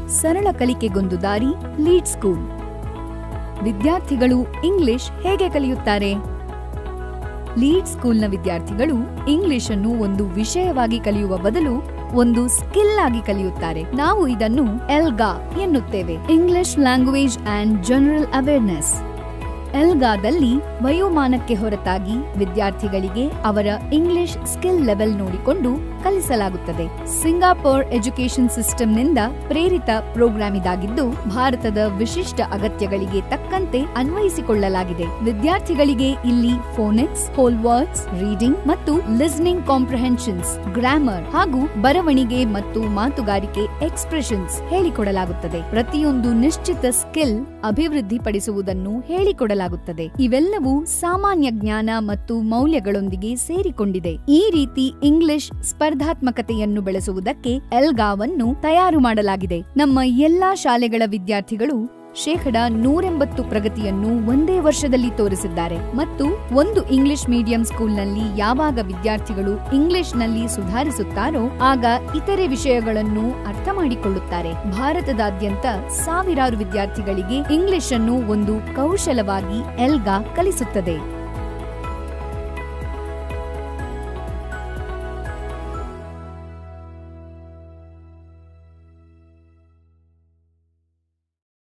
ಸರಳ ಕಲಿಕೆಗೊಂದು ದಾರಿ lead school ವಿದ್ಯಾರ್ಥಿಗಳು ಇಂಗ್ಲಿಷ್ ಹೇಗೆ ಕಲಿಯುತ್ತಾರೆ ಲೀಡ್ ಸ್ಕೂಲ್ನ ವಿದ್ಯಾರ್ಥಿಗಳು ಇಂಗ್ಲಿಷ್ ಅನ್ನು ಒಂದು ವಿಷಯವಾಗಿ ಕಲಿಯುವ ಬದಲು ಒಂದು ಸ್ಕಿಲ್ ಆಗಿ ಕಲಿಯುತ್ತಾರೆ ನಾವು ಇದನ್ನು ಎಲ್ಗಾ ಎನ್ನುತ್ತೇವೆ English language and general awareness ಎಲ್ಗಾದಲ್ಲಿ ವಯೋಮಾನಕ್ಕೆ ಹೊರತಾಗಿ ವಿದ್ಯಾರ್ಥಿಗಳಿಗೆ ಅವರ ಇಂಗ್ಲಿಷ್ ಸ್ಕಿಲ್ ಲೆವೆಲ್ ನೋಡಿಕೊಂಡು ಕಲಿಸಲಾಗುತ್ತದೆ ಸಿಂಗಾಪುರ್ ಎಜುಕೇಶನ್ ಸಿಸ್ಟಂನಿಂದ ಪ್ರೇರಿತ ಪ್ರೋಗ್ರಾಂ ಇದಾಗಿದ್ದು ಭಾರತದ ವಿಶಿಷ್ಟ ಅಗತ್ಯಗಳಿಗೆ ತಕ್ಕಂತೆ ಅನ್ವಯಿಸಿಕೊಳ್ಳಲಾಗಿದೆ ವಿದ್ಯಾರ್ಥಿಗಳಿಗೆ ಇಲ್ಲಿ ಫೋನೆಕ್ಸ್ ಹೋಲ್ ವರ್ಡ್ಸ್ ರೀಡಿಂಗ್ ಮತ್ತು ಲಿಸ್ನಿಂಗ್ ಕಾಂಪ್ರಹೆನ್ಷನ್ಸ್ ಗ್ರಾಮರ್ ಹಾಗೂ ಬರವಣಿಗೆ ಮತ್ತು ಮಾತುಗಾರಿಕೆ ಎಕ್ಸ್ಪ್ರೆಷನ್ಸ್ ಹೇಳಿಕೊಡಲಾಗುತ್ತದೆ ಪ್ರತಿಯೊಂದು ನಿಶ್ಚಿತ ಸ್ಕಿಲ್ ಅಭಿವೃದ್ಧಿಪಡಿಸುವುದನ್ನು ಹೇಳಿಕೊಡಲಾಗುತ್ತದೆ ಇವೆಲ್ಲವೂ ಸಾಮಾನ್ಯ ಜ್ಞಾನ ಮತ್ತು ಮೌಲ್ಯಗಳೊಂದಿಗೆ ಸೇರಿಕೊಂಡಿದೆ ಈ ರೀತಿ ಇಂಗ್ಲಿಷ್ ಸ್ಪರ್ಧಾತ್ಮಕತೆಯನ್ನು ಬೆಳೆಸುವುದಕ್ಕೆ ಎಲ್ಗಾವನ್ನು ತಯಾರು ಮಾಡಲಾಗಿದೆ ನಮ್ಮ ಎಲ್ಲಾ ಶಾಲೆಗಳ ವಿದ್ಯಾರ್ಥಿಗಳು ಶೇಕಡ ನೂರೆಂಬತ್ತು ಪ್ರಗತಿಯನ್ನು ಒಂದೇ ವರ್ಷದಲ್ಲಿ ತೋರಿಸಿದ್ದಾರೆ ಮತ್ತು ಒಂದು ಇಂಗ್ಲಿಷ್ ಮೀಡಿಯಂ ಸ್ಕೂಲ್ನಲ್ಲಿ ಯಾವಾಗ ವಿದ್ಯಾರ್ಥಿಗಳು ಇಂಗ್ಲಿಷ್ನಲ್ಲಿ ಸುಧಾರಿಸುತ್ತಾರೋ ಆಗ ಇತರೆ ವಿಷಯಗಳನ್ನು ಅರ್ಥ ಮಾಡಿಕೊಳ್ಳುತ್ತಾರೆ ಭಾರತದಾದ್ಯಂತ ಸಾವಿರಾರು ವಿದ್ಯಾರ್ಥಿಗಳಿಗೆ ಇಂಗ್ಲಿಷ್ ಅನ್ನು ಒಂದು ಕೌಶಲವಾಗಿ ಎಲ್ಗಾ ಕಲಿಸುತ್ತದೆ